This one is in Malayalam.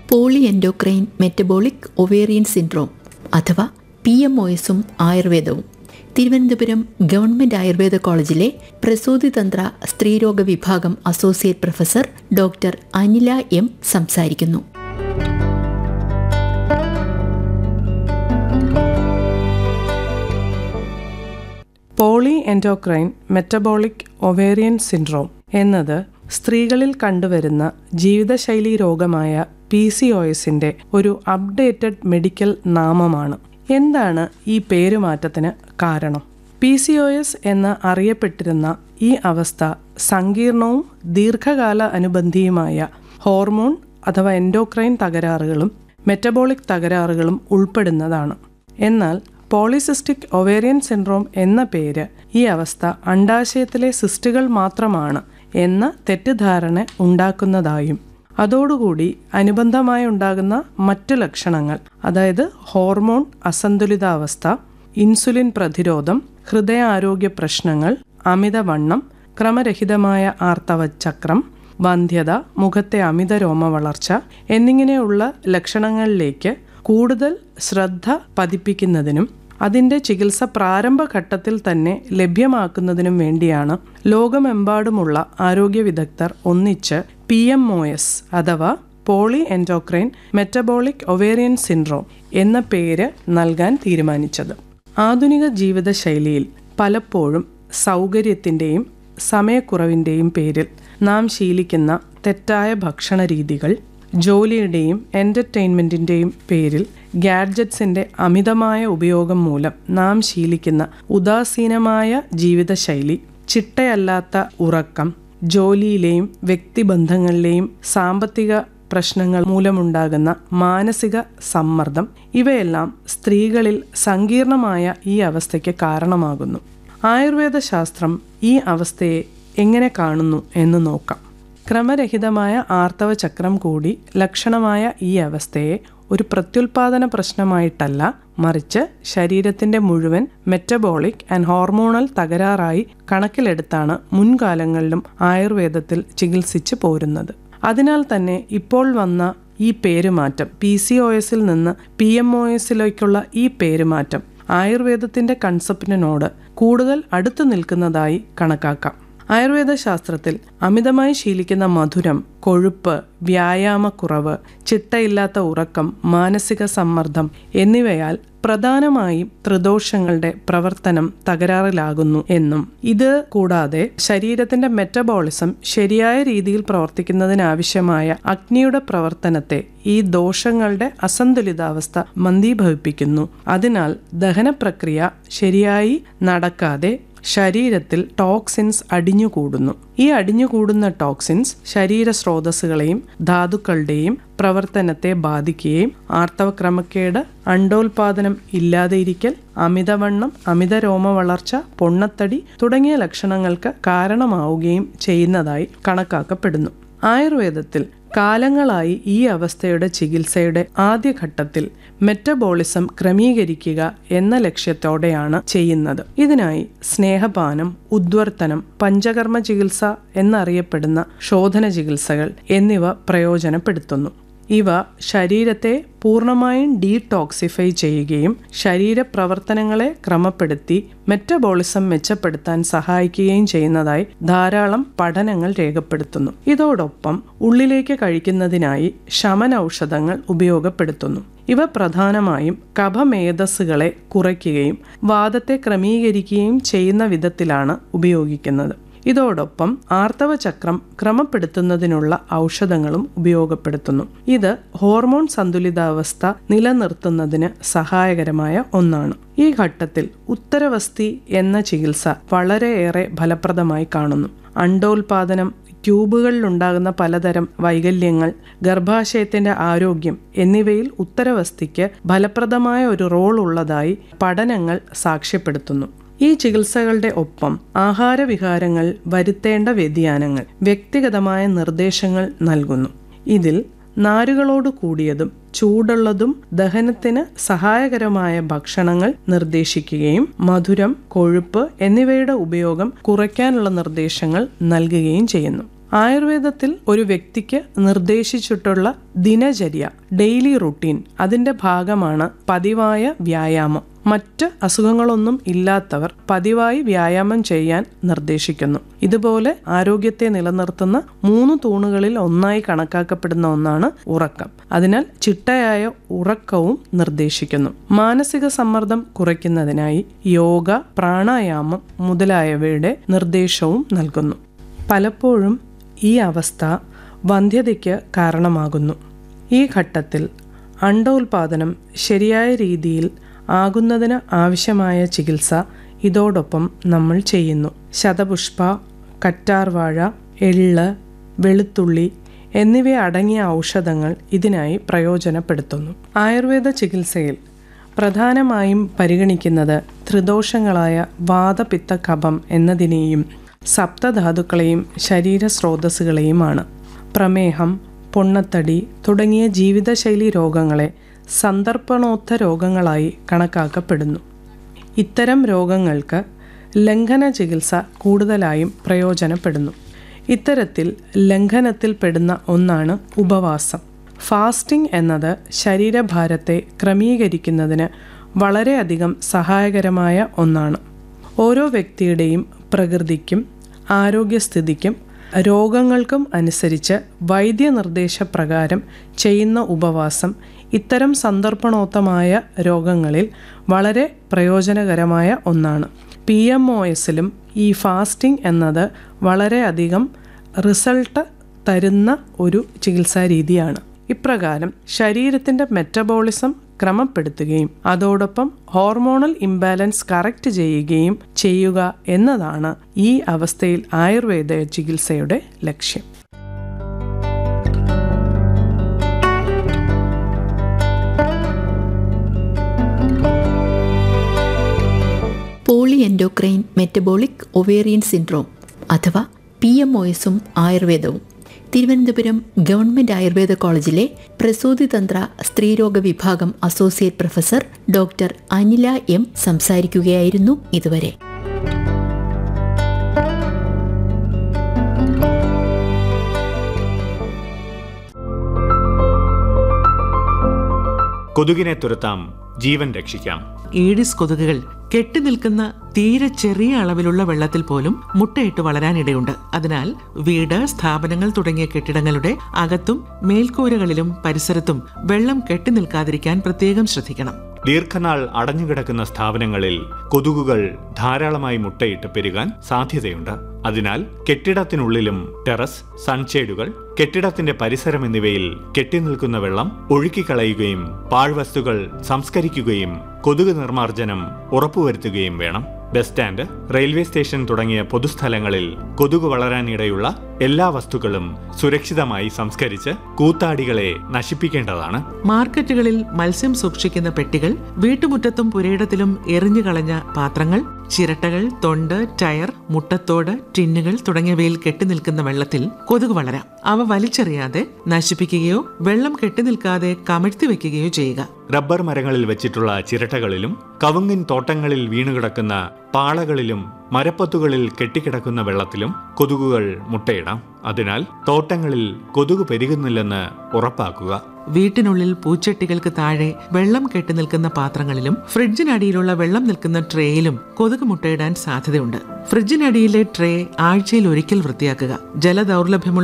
poly endocrine metabolic ovarian syndrome അഥവാ പി എം ഒ എസും ആയുർവേദവും തിരുവനന്തപുരം ഗവൺമെന്റ് ആയുർവേദ കോളേജിലെ പ്രസൂതിതന്ത്ര സ്ത്രീരോഗ വിഭാഗം associate professor doctor Anila M സംസാരിക്കുന്നു poly endocrine metabolic ovarian syndrome എന്നത് സ്ത്രീകളിൽ കണ്ടുവരുന്ന ജീവിതശൈലി രോഗമായ പി സി ഒ എസിന്റെ ഒരു അപ്ഡേറ്റഡ് മെഡിക്കൽ നാമമാണ് എന്താണ് ഈ പേരുമാറ്റത്തിന് കാരണം പി സി ഒ എസ് എന്ന് അറിയപ്പെട്ടിരുന്ന ഈ അവസ്ഥ സങ്കീർണവും ദീർഘകാല അനുബന്ധിയുമായ ഹോർമോൺ അഥവാ എൻഡോക്രൈൻ തകരാറുകളും മെറ്റബോളിക് തകരാറുകളും ഉൾപ്പെടുന്നതാണ് എന്നാൽ പോളിസിസ്റ്റിക് ഒവേറിയൻ സിൻഡ്രോം എന്ന പേര് ഈ അവസ്ഥ അണ്ടാശയത്തിലെ സിസ്റ്റുകൾ മാത്രമാണ് എന്ന തെറ്റിദ്ധാരണ ഉണ്ടാക്കുന്നതായും അതോടുകൂടി അനുബന്ധമായി ഉണ്ടാകുന്ന മറ്റു ലക്ഷണങ്ങൾ അതായത് ഹോർമോൺ അസന്തുലിതാവസ്ഥ ഇൻസുലിൻ പ്രതിരോധം ഹൃദയാരോഗ്യ പ്രശ്നങ്ങൾ അമിതവണ്ണം ക്രമരഹിതമായ ആർത്തവചക്രം വന്ധ്യത മുഖത്തെ അമിത രോമ വളർച്ച എന്നിങ്ങനെയുള്ള ലക്ഷണങ്ങളിലേക്ക് കൂടുതൽ ശ്രദ്ധ പതിപ്പിക്കുന്നതിനും അതിൻ്റെ ചികിത്സ പ്രാരംഭഘട്ടത്തിൽ തന്നെ ലഭ്യമാക്കുന്നതിനും വേണ്ടിയാണ് ലോകമെമ്പാടുമുള്ള ആരോഗ്യ വിദഗ്ധർ ഒന്നിച്ച് പി എം ഒ എസ് അഥവാ poly endocrine metabolic ovarian syndrome എന്ന പേര് നൽകാൻ തീരുമാനിച്ചത് ആധുനിക ജീവിതശൈലിയിൽ പലപ്പോഴും സൗകര്യത്തിൻ്റെയും സമയക്കുറവിൻ്റെയും പേരിൽ നാം ശീലിക്കുന്ന തെറ്റായ ഭക്ഷണ രീതികൾ ജോലിയുടെയും എൻ്റർടൈൻമെൻറ്റിൻ്റെയും പേരിൽ ഗാഡ്ജറ്റ്സിൻ്റെ അമിതമായ ഉപയോഗം മൂലം നാം ശീലിക്കുന്ന ഉദാസീനമായ ജീവിതശൈലി ചിട്ടയല്ലാത്ത ഉറക്കം ജോലിയിലെയും വ്യക്തിബന്ധങ്ങളിലെയും സാമ്പത്തിക പ്രശ്നങ്ങൾ മൂലമുണ്ടാകുന്ന മാനസിക സമ്മർദ്ദം ഇവയെല്ലാം സ്ത്രീകളിൽ സങ്കീർണമായ ഈ അവസ്ഥയ്ക്ക് കാരണമാകുന്നു ആയുർവേദ ശാസ്ത്രം ഈ അവസ്ഥയെ എങ്ങനെ കാണുന്നു എന്ന് നോക്കാം ക്രമരഹിതമായ ആർത്തവ ചക്രം കൂടി ലക്ഷണമായ ഈ അവസ്ഥയെ ഒരു പ്രത്യുൽപാദന പ്രശ്നമായിട്ടല്ല മറിച്ച് ശരീരത്തിന്റെ മുഴുവൻ മെറ്റബോളിക് ആൻഡ് ഹോർമോണൽ തകരാറായി കണക്കിലെടുത്താണ് മുൻകാലങ്ങളിലും ആയുർവേദത്തിൽ ചികിത്സിച്ചു പോരുന്നത് അതിനാൽ തന്നെ ഇപ്പോൾ വന്ന ഈ പേരുമാറ്റം പി സി ഒ എസിൽ നിന്ന് പി എം ഒ എസിലേക്കുള്ള ഈ പേരുമാറ്റം ആയുർവേദത്തിന്റെ കൺസെപ്റ്റിനോട് കൂടുതൽ അടുത്തു നിൽക്കുന്നതായി കണക്കാക്കാം ആയുർവേദ ശാസ്ത്രത്തിൽ അമിതമായി ശീലിക്കുന്ന മധുരം കൊഴുപ്പ് വ്യായാമക്കുറവ് ചിട്ടയില്ലാത്ത ഉറക്കം മാനസിക സമ്മർദ്ദം എന്നിവയാൽ പ്രധാനമായും ത്രിദോഷങ്ങളുടെ പ്രവർത്തനം തകരാറിലാകുന്നു എന്നും ഇത് കൂടാതെ ശരീരത്തിന്റെ മെറ്റബോളിസം ശരിയായ രീതിയിൽ പ്രവർത്തിക്കുന്നതിനാവശ്യമായ അഗ്നിയുടെ പ്രവർത്തനത്തെ ഈ ദോഷങ്ങളുടെ അസന്തുലിതാവസ്ഥ മന്ദീഭവിപ്പിക്കുന്നു അതിനാൽ ദഹന പ്രക്രിയ ശരിയായി നടക്കാതെ ശരീരത്തിൽ ടോക്സിൻസ് അടിഞ്ഞുകൂടുന്നു ഈ അടിഞ്ഞുകൂടുന്ന ടോക്സിൻസ് ശരീര സ്രോതസ്സുകളെയും ധാതുക്കളുടെയും പ്രവർത്തനത്തെ ബാധിക്കുകയും ആർത്തവക്രമക്കേട് അണ്ടോൽപാദനം ഇല്ലാതെയിരിക്കൽ അമിതവണ്ണം അമിത രോമ വളർച്ച പൊണ്ണത്തടി തുടങ്ങിയ ലക്ഷണങ്ങൾക്ക് കാരണമാവുകയും ചെയ്യുന്നതായി കണക്കാക്കപ്പെടുന്നു ആയുർവേദത്തിൽ കാലങ്ങളായി ഈ അവസ്ഥയുടെ ചികിത്സയുടെ ആദ്യഘട്ടത്തിൽ മെറ്റബോളിസം ക്രമീകരിക്കുക എന്ന ലക്ഷ്യത്തോടെയാണ് ചെയ്യുന്നത് ഇതിനായി സ്നേഹപാനം ഉദ്വർത്തനം പഞ്ചകർമ്മ ചികിത്സ എന്നറിയപ്പെടുന്ന ശോധന ചികിത്സകൾ എന്നിവ പ്രയോജനപ്പെടുത്തുന്നു ഇവ ശരീരത്തെ പൂർണ്ണമായും ഡീടോക്സിഫൈ ചെയ്യുകയും ശരീരപ്രവർത്തനങ്ങളെ ക്രമപ്പെടുത്തി മെറ്റബോളിസം മെച്ചപ്പെടുത്താൻ സഹായിക്കുകയും ചെയ്യുന്നതായി ധാരാളം പഠനങ്ങൾ രേഖപ്പെടുത്തുന്നു ഇതോടൊപ്പം ഉള്ളിലേക്ക് കഴിക്കുന്നതിനായി ശമന ഔഷധങ്ങൾ ഉപയോഗപ്പെടുത്തുന്നു ഇവ പ്രധാനമായും കഫമേധസ്സുകളെ കുറയ്ക്കുകയും വാദത്തെ ക്രമീകരിക്കുകയും ചെയ്യുന്ന വിധത്തിലാണ് ഉപയോഗിക്കുന്നത് ഇതോടൊപ്പം ആർത്തവ ചക്രം ക്രമപ്പെടുത്തുന്നതിനുള്ള ഔഷധങ്ങളും ഉപയോഗപ്പെടുത്തുന്നു ഇത് ഹോർമോൺ സന്തുലിതാവസ്ഥ നിലനിർത്തുന്നതിന് സഹായകരമായ ഒന്നാണ് ഈ ഘട്ടത്തിൽ ഉത്തരവസ്തി എന്ന ചികിത്സ വളരെയേറെ ഫലപ്രദമായി കാണുന്നു അണ്ടോൽപാദനം ട്യൂബുകളിലുണ്ടാകുന്ന പലതരം വൈകല്യങ്ങൾ ഗർഭാശയത്തിന്റെ ആരോഗ്യം എന്നിവയിൽ ഉത്തരവസ്തിക്ക് ഫലപ്രദമായ ഒരു റോൾ ഉള്ളതായി പഠനങ്ങൾ സാക്ഷ്യപ്പെടുത്തുന്നു ഈ ചികിത്സകളുടെ ഒപ്പം ആഹാരവിഹാരങ്ങൾ വരുത്തേണ്ട വ്യതിയാനങ്ങൾ വ്യക്തിഗതമായ നിർദ്ദേശങ്ങൾ നൽകുന്നു ഇതിൽ നാരുകളോട് കൂടിയതും ചൂടുള്ളതും ദഹനത്തിന് സഹായകരമായ ഭക്ഷണങ്ങൾ നിർദ്ദേശിക്കുകയും മധുരം കൊഴുപ്പ് എന്നിവയുടെ ഉപയോഗം കുറയ്ക്കാനുള്ള നിർദ്ദേശങ്ങൾ നൽകുകയും ചെയ്യുന്നു ആയുർവേദത്തിൽ ഒരു വ്യക്തിക്ക് നിർദ്ദേശിച്ചിട്ടുള്ള ദിനചര്യ ഡെയിലി റുട്ടീൻ അതിൻ്റെ ഭാഗമാണ് പതിവായ വ്യായാമം മറ്റ് അസുഖങ്ങളൊന്നും ഇല്ലാത്തവർ പതിവായി വ്യായാമം ചെയ്യാൻ നിർദ്ദേശിക്കുന്നു ഇതുപോലെ ആരോഗ്യത്തെ നിലനിർത്തുന്ന മൂന്ന് തൂണുകളിൽ ഒന്നായി കണക്കാക്കപ്പെടുന്ന ഒന്നാണ് ഉറക്കം അതിനാൽ ചിട്ടയായ ഉറക്കവും നിർദ്ദേശിക്കുന്നു മാനസിക സമ്മർദ്ദം കുറയ്ക്കുന്നതിനായി യോഗ പ്രാണായാമം മുതലായവയുടെ നിർദ്ദേശവും നൽകുന്നു പലപ്പോഴും ഈ അവസ്ഥ വന്ധ്യതയ്ക്ക് കാരണമാകുന്നു ഈ ഘട്ടത്തിൽ അണ്ടോൽപാദനം ശരിയായ രീതിയിൽ ആകുന്നതിന് ആവശ്യമായ ചികിത്സ ഇതോടൊപ്പം നമ്മൾ ചെയ്യുന്നു ശതപുഷ്പ കറ്റാർവാഴ എള്ള് വെളുത്തുള്ളി എന്നിവ അടങ്ങിയ ഔഷധങ്ങൾ ഇതിനായി പ്രയോജനപ്പെടുത്തുന്നു ആയുർവേദ ചികിത്സയിൽ പ്രധാനമായും പരിഗണിക്കുന്നത് ത്രിദോഷങ്ങളായ വാതപിത്ത കഫം എന്നതിനെയും സപ്തധാതുക്കളെയും ശരീര സ്രോതസ്സുകളെയുമാണ് പ്രമേഹം പൊണ്ണത്തടി തുടങ്ങിയ ജീവിതശൈലി രോഗങ്ങളെ സന്ദർപ്പണോത്ത രോഗങ്ങളായി കണക്കാക്കപ്പെടുന്നു ഇത്തരം രോഗങ്ങൾക്ക് ലംഘന ചികിത്സ കൂടുതലായും പ്രയോജനപ്പെടുന്നു ഇത്തരത്തിൽ ലംഘനത്തിൽപ്പെടുന്ന ഒന്നാണ് ഉപവാസം ഫാസ്റ്റിംഗ് എന്നത് ശരീരഭാരത്തെ ക്രമീകരിക്കുന്നതിന് വളരെയധികം സഹായകരമായ ഒന്നാണ് ഓരോ വ്യക്തിയുടെയും പ്രകൃതിക്കും ആരോഗ്യസ്ഥിതിക്കും രോഗങ്ങൾക്കും അനുസരിച്ച് വൈദ്യനിർദ്ദേശപ്രകാരം ചെയ്യുന്ന ഉപവാസം ഇത്തരം സന്ദർഭണോത്തമായ രോഗങ്ങളിൽ വളരെ പ്രയോജനകരമായ ഒന്നാണ് പി എം ഒ എസിലും ഈ ഫാസ്റ്റിംഗ് എന്നത് വളരെയധികം റിസൾട്ട് തരുന്ന ഒരു ചികിത്സാ രീതിയാണ് ഇപ്രകാരം ശരീരത്തിൻ്റെ മെറ്റബോളിസം ക്രമപ്പെടുത്തുകയും അതോടൊപ്പം ഹോർമോണൽ ഇംബാലൻസ് കറക്റ്റ് ചെയ്യുകയും ചെയ്യുക എന്നതാണ് ഈ അവസ്ഥയിൽ ആയുർവേദ ചികിത്സയുടെ ലക്ഷ്യം poly endocrine metabolic ovarian syndrome അഥവാ പി എം ഒ എസും ആയുർവേദവും തിരുവനന്തപുരം ഗവൺമെന്റ് ആയുർവേദ കോളേജിലെ പ്രസൂതിതന്ത്ര സ്ത്രീരോഗ വിഭാഗം associate professor doctor Anila M സംസാരിക്കുകയായിരുന്നു ഇതുവരെ കൊതുകിനെ തുരത്താം ജീവൻ രക്ഷിക്കാം ഏഡിസ് കൊതുകുകൾ കെട്ടിനിൽക്കുന്ന തീരെ ചെറിയ അളവിലുള്ള വെള്ളത്തിൽ പോലും മുട്ടയിട്ട് വളരാനിടയുണ്ട് അതിനാൽ വീട് സ്ഥാപനങ്ങൾ തുടങ്ങിയ കെട്ടിടങ്ങളുടെ അകത്തും മേൽക്കൂരകളിലും പരിസരത്തും വെള്ളം കെട്ടിനിൽക്കാതിരിക്കാൻ പ്രത്യേകം ശ്രദ്ധിക്കണം ദീർഘനാൾ അടഞ്ഞുകിടക്കുന്ന സ്ഥാപനങ്ങളിൽ കൊതുകുകൾ ധാരാളമായി മുട്ടയിട്ട് പെരുകാൻ സാധ്യതയുണ്ട് അതിനാൽ കെട്ടിടത്തിനുള്ളിലും ടെറസ് സൺഷേഡുകൾ കെട്ടിടത്തിന്റെ പരിസരം എന്നിവയിൽ കെട്ടിനിൽക്കുന്ന വെള്ളം ഒഴുക്കിക്കളയുകയും പാഴ്വസ്തുക്കൾ സംസ്കരിക്കുകയും കൊതുക് നിർമ്മാർജ്ജനം ഉറപ്പുവരുത്തുകയും വേണം ബസ് സ്റ്റാൻഡ് റെയിൽവേ സ്റ്റേഷൻ തുടങ്ങിയ പൊതുസ്ഥലങ്ങളിൽ കൊതുക് വളരാനിടയുള്ള എല്ലാ വസ്തുക്കളും സുരക്ഷിതമായി സംസ്കരിച്ച് കൂത്താടികളെ നശിപ്പിക്കേണ്ടതാണ് മാർക്കറ്റുകളിൽ മത്സ്യം സൂക്ഷിക്കുന്ന പെട്ടികൾ വീട്ടുമുറ്റത്തും പുരയിടത്തിലും എറിഞ്ഞു കളഞ്ഞ പാത്രങ്ങൾ ചിരട്ടകൾ തൊണ്ട് ടയർ മുട്ടത്തോട് ടിന്നുകൾ തുടങ്ങിയവയിൽ കെട്ടിനിൽക്കുന്ന വെള്ളത്തിൽ കൊതുക് വളരാം അവ വലിച്ചെറിയാതെ നശിപ്പിക്കുകയോ വെള്ളം കെട്ടിനിൽക്കാതെ കമഴ്ത്തി വെക്കുകയോ ചെയ്യുക റബ്ബർ മരങ്ങളിൽ വെച്ചിട്ടുള്ള ചിരട്ടകളിലും കവുങ്ങിൻ തോട്ടങ്ങളിൽ വീണുകിടക്കുന്ന പാളകളിലും മരപ്പത്തുകളിൽ കെട്ടിക്കിടക്കുന്ന വെള്ളത്തിലും കൊതുകുകൾ മുട്ടയിടാം അതിനാൽ തോട്ടങ്ങളിൽ കൊതുക് പെരുകുന്നില്ലെന്ന് ഉറപ്പാക്കുക വീട്ടിനുള്ളിൽ പൂച്ചട്ടികൾക്ക് താഴെ വെള്ളം കെട്ടി നിൽക്കുന്ന പാത്രങ്ങളിലും ഫ്രിഡ്ജിനടിയിലുള്ള വെള്ളം നിൽക്കുന്ന ട്രേയിലും കൊതുക് മുട്ടയിടാൻ സാധ്യതയുണ്ട് ഫ്രിഡ്ജിനടിയിലെ ട്രേ ആഴ്ചയിൽ ഒരിക്കൽ വൃത്തിയാക്കുക ജലദൗർലഭ്യമുള്ള